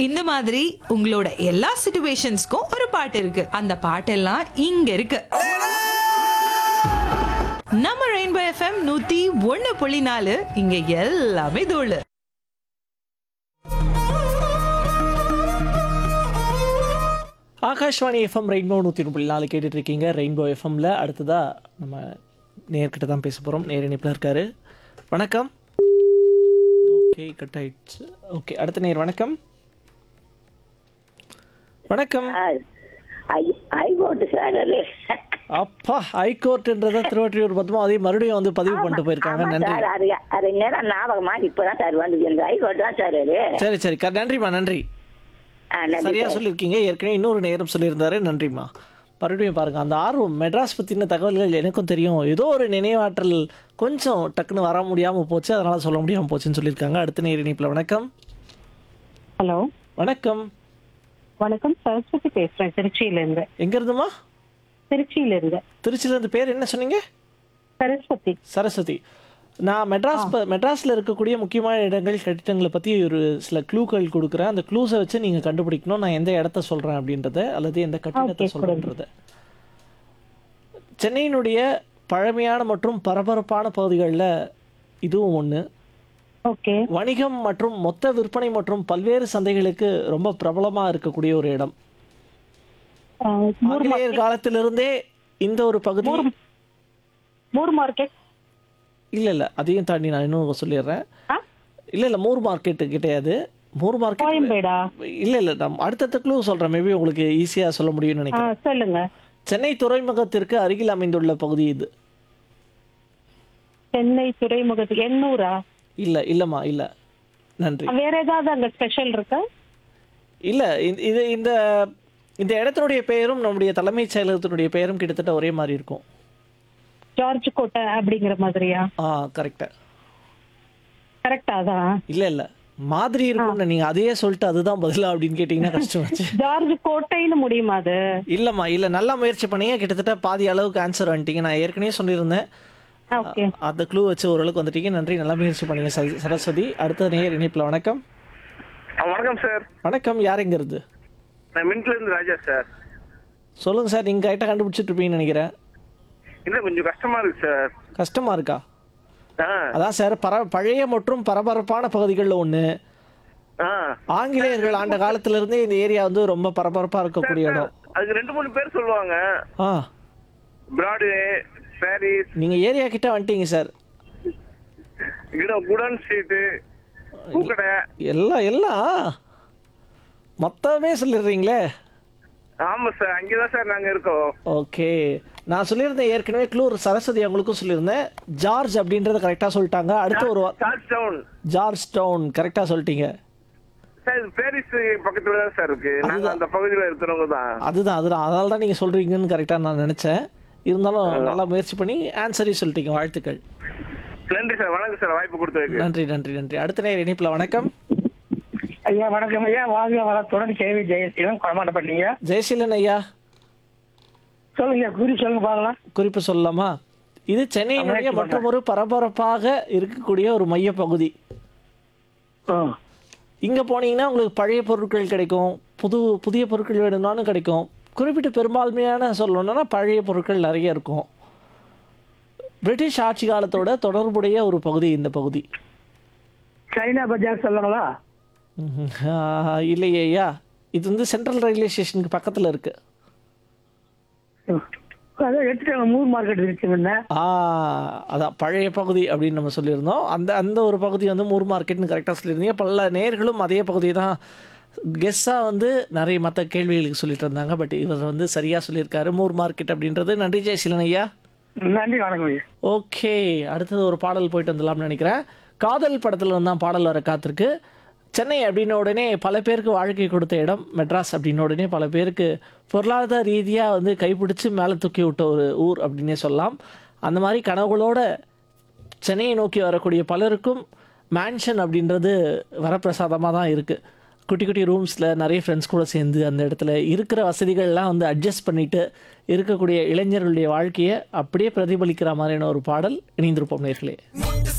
இந்த மாதிரி உங்களோட எல்லா சிச்சுவேஷன்ஸ்க்கும் ஒரு பாட்டு இருக்கு அந்த பாட்டெல்லாம் இங்க இருக்கு நம்ம ரெயின்போ எஃப்எம் நூத்தி ஒண்ணு புள்ளி நாலு இங்க எல்லாமே தோழு ஆகாஷ்வாணி எஃப்எம் ரெயின்போ நூற்றி புள்ளி நாலு கேட்டுட்டு இருக்கீங்க ரெயின்போ எஃப்எம்ல அடுத்ததா நம்ம நேர்கிட்ட தான் பேச போகிறோம் நேர் இணைப்பில் இருக்காரு வணக்கம் ஓகே கட் ஆயிடுச்சு ஓகே அடுத்த நேர் வணக்கம் வணக்கம் ஹைகோர்ட் சார் அது அப்பா ஹைகோர்ட்ன்றத திருவற்றியூர் பத்மா அதே மறுபடியும் வந்து பதிவு பண்ணிட்டு போயிருக்காங்க ஆமா நன்றி சார் அது அது நேரம் ஞாபகமா இப்பதான் சார் வந்தது இந்த ஹைகோர்ட் தான் சார் அது சரி சரி க- நன்றிம்மா நன்றி ஆ, நன்றி சரியா சார். சொல்லியிருக்கீங்க ஏற்கனவே இன்னொரு நேரம் சொல்லியிருந்தாரு நன்றிம்மா மறுபடியும் பாருங்க அந்த ஆர்வம் மெட்ராஸ் பற்றின தகவல்கள் எனக்கும் தெரியும் ஏதோ ஒரு நினைவாற்றல் கொஞ்சம் டக்குன்னு வர முடியாமல் போச்சு அதனால சொல்ல முடியாமல் போச்சுன்னு சொல்லியிருக்காங்க அடுத்த நேர் இணைப்பில் வணக்கம் ஹலோ வணக்கம் வணக்கம் சரஸ்வதி பேசுறேன் திருச்சியில இருந்து எங்க இருந்துமா திருச்சியில இருந்து திருச்சியில இருந்து பேர் என்ன சொன்னீங்க சரஸ்வதி சரஸ்வதி நான் மெட்ராஸ் ப- மெட்ராஸ்ல இருக்கக்கூடிய முக்கியமான இடங்கள் கட்டிடங்களை பற்றி ஒரு சில க்ளூக்கள் கொடுக்குறேன் அந்த க்ளூஸை வச்சு நீங்கள் கண்டுபிடிக்கணும் நான் எந்த இடத்த சொல்கிறேன் அப்படின்றத அல்லது எந்த கட்டிடத்தை Okay, சொல்கிறேன்றத சென்னையினுடைய பழமையான மற்றும் பரபரப்பான பகுதிகளில் இதுவும் ஒன்று ஓகே வணிகம் மற்றும் மொத்த விற்பனை மற்றும் பல்வேறு சந்தைகளுக்கு ரொம்ப பிரபலமாக இருக்கக்கூடிய ஒரு இடம் ஆங்கிலேயர் காலத்திலிருந்தே இந்த ஒரு பகுதி மூர் மார்க்கெட் இல்ல இல்ல அதையும் தாண்டி நான் இன்னும் சொல்லிடுறேன் ஆ? இல்ல இல்ல மூர் மார்க்கெட் கிடையாது மூர் மார்க்கெட் கோயம்பேடா இல்ல இல்ல நான் அடுத்தடுத்த க்ளூ சொல்றேன் மேபி உங்களுக்கு ஈஸியா சொல்ல முடியும்னு ஆ, நினைக்கிறேன் சொல்லுங்க சென்னை துறைமுகத்திற்கு அருகில் அமைந்துள்ள பகுதி இது சென்னை துறைமுகத்து எண்ணூரா இல்ல இல்லம்மா இல்ல நன்றி வேற ஏதாவது அங்க ஸ்பெஷல் இருக்கா இல்ல இந்த- இது இந்த இந்த இடத்தினுடைய பெயரும் நம்முடைய தலைமைச் செயலகத்தினுடைய பெயரும் கிட்டத்தட்ட ஒரே மாதிரி இருக்கும் ஜார்ஜ் கோட்டை அப்படிங்கிற மாதிரியா ஆ கரெக்டா கரெக்டா அதான் இல்ல இல்ல மாதிரி இருக்கும்னு நீங்க அதையே சொல்லிட்டு அதுதான் பதிலா அப்படின்னு கேட்டீங்கன்னா கஷ்டமாச்சு ஜார்ஜ் கோட்டைன்னு முடியுமா அது இல்லம்மா இல்ல நல்லா முயற்சி பண்ணீங்க கிட்டத்தட்ட பாதி அளவுக்கு ஆன்சர் வந்துட்டீங்க நான் ஏற்கனவே சொல்லியிருந்தேன் ஓகே அந்த க்ளூ வச்சு ஓரளவுக்கு வந்துட்டீங்க நன்றி நல்லா முயற்சி பண்ணீங்க சர- சரஸ்வதி அடுத்த நேர் இணைப்பில் வணக்கம் ஆ, வணக்கம் சார் வணக்கம் யாருங்கிறது நான் மின்ட்ல இருந்து ராஜா சார் சொல்லுங்க சார் நீங்க கரெக்டாக கண்டுபிடிச்சிட்டு இருப்பீங்கன்னு நினைக்கிறேன் இல்ல கொஞ்சம் கஷ்டமா இருக்கு சார் கஷ்டமா இருக்கா ஆ அதான் சார் பர பழைய மற்றும் பரபரப்பான பகுதிகளில் ஒன்று ஆ ஆங்கிலேயர்கள் ஆண்ட காலத்துல இருந்தே இந்த ஏரியா வந்து ரொம்ப பரபரப்பா இருக்கக்கூடிய சார், இடம் அதுக்கு ரெண்டு மூணு பேர் சொல்லுவாங்க ஆ பிராட்வே பாரிஸ் நீங்க ஏரியா கிட்ட வந்துட்டீங்க சார் இடம் குடன் ஸ்ட்ரீட்டு பூக்கடை எல்லாம் எல்லாம் மொத்தமே சொல்லிடுறீங்களே ஆமா சார் அங்கேதான் சார் நாங்க இருக்கோம் ஓகே நான் சொல்லியிருந்தேன் ஏற்கனவே க்ளூர் சரஸ்வதி அவங்களுக்கும் சொல்லியிருந்தேன் ஜார்ஜ் அப்படின்றத கரெக்டாக சொல்லிட்டாங்க அடுத்து ஒரு வா- சார்ஜ் டவுன் ஜார்ஜ் டவுன் கரெக்டாக சொல்லிட்டீங்க சார் இது பாரிஸ் பக்கத்துல தான் சார் இருக்கு நாங்க அந்த பகுதியில இருக்கிறவங்க தான் அதுதான் அதுதான் அதனால தான் நீங்கள் சொல்கிறீங்கன்னு கரெக்டாக நான் நினச்சேன் இருந்தாலும் நல்லா முயற்சி பண்ணி ஆன்சரையும் சொல்லிட்டீங்க வாழ்த்துக்கள் நன்றி சார் வணக்கம் சார் வாய்ப்பு கொடுத்ததுக்கு நன்றி நன்றி நன்றி அடுத்த நேரம் இணைப்பில் வணக்கம் ஐயா வணக்கம் ஐயா வாழ்க வளத்துடன் கேவி ஜெயசீலன் கொடமாட்டப்பட்டீங்க ஜெயசீலன் ஐயா சொல்லுங்க குறி சொல்லுங்க பார்க்கலாம் குறிப்பு சொல்லலாமா இது சென்னையினுடைய முயற்சி மற்றும் ஒரு பரபரப்பாக இருக்கக்கூடிய ஒரு மையப்பகுதி ம். இங்கே போனீங்கன்னா உங்களுக்கு பழைய பொருட்கள் கிடைக்கும் புது புதிய பொருட்கள் வேணும்னாலும் கிடைக்கும் குறிப்பிட்ட பெரும்பான்மையான சொல்லணும்னா பழைய பொருட்கள் நிறைய இருக்கும் பிரிட்டிஷ் ஆட்சி காலத்தோட தொடர்புடைய ஒரு பகுதி இந்த பகுதி சைனா பஜார் சொல்லுங்களா ம்ஹும். ஆஹ், இல்லையே ஐயா இது வந்து சென்ட்ரல் ரயில்வே ஸ்டேஷனுக்கு பக்கத்தில் இருக்கு ம். அதான் எடுத்துட்டாங்க மூர் மார்க்கெட் இருக்கு முன்ன ஆ அதான் பழைய பகுதி அப்படின்னு நம்ம சொல்லியிருந்தோம் அந்த அந்த ஒரு பகுதி வந்து மூர் மார்க்கெட்னு கரெக்டாக சொல்லியிருந்தீங்க பல நேர்களும் அதே பகுதியை தான் கெஸ்ஸாக வந்து நிறைய மற்ற கேள்விகளுக்கு சொல்லிட்டு இருந்தாங்க பட் இவர் வந்து சரியாக சொல்லியிருக்காரு மூர் மார்க்கெட் அப்படின்றது நன்றி ஜெயசீலன் ஐயா நன்றி வணக்கம் ஐயா ஓகே அடுத்தது ஒரு பாடல் போயிட்டு வந்துடலாம்னு நினைக்கிறேன் காதல் படத்தில் வந்து தான் பாடல் வர காத்திருக்கு சென்னை அப்படின்ன உடனே பல பேருக்கு வாழ்க்கை கொடுத்த இடம் மெட்ராஸ் அப்படின்ன உடனே பல பேருக்கு பொருளாதார ரீதியாக வந்து கைப்பிடிச்சு மேலே தூக்கி விட்ட ஒரு ஊர் அப்படின்னே சொல்லலாம் அந்த மாதிரி கனவுகளோட சென்னையை நோக்கி வரக்கூடிய பலருக்கும் மேன்ஷன் அப்படின்றது வரப்பிரசாதமாக தான் இருக்குது குட்டி குட்டி ரூம்ஸில் நிறைய ஃப்ரெண்ட்ஸ் கூட சேர்ந்து அந்த இடத்துல இருக்கிற வசதிகள்லாம் வந்து அட்ஜஸ்ட் பண்ணிட்டு இருக்கக்கூடிய இளைஞர்களுடைய வாழ்க்கையை அப்படியே பிரதிபலிக்கிற மாதிரியான ஒரு பாடல் இணைந்திருப்போம் நேர்களே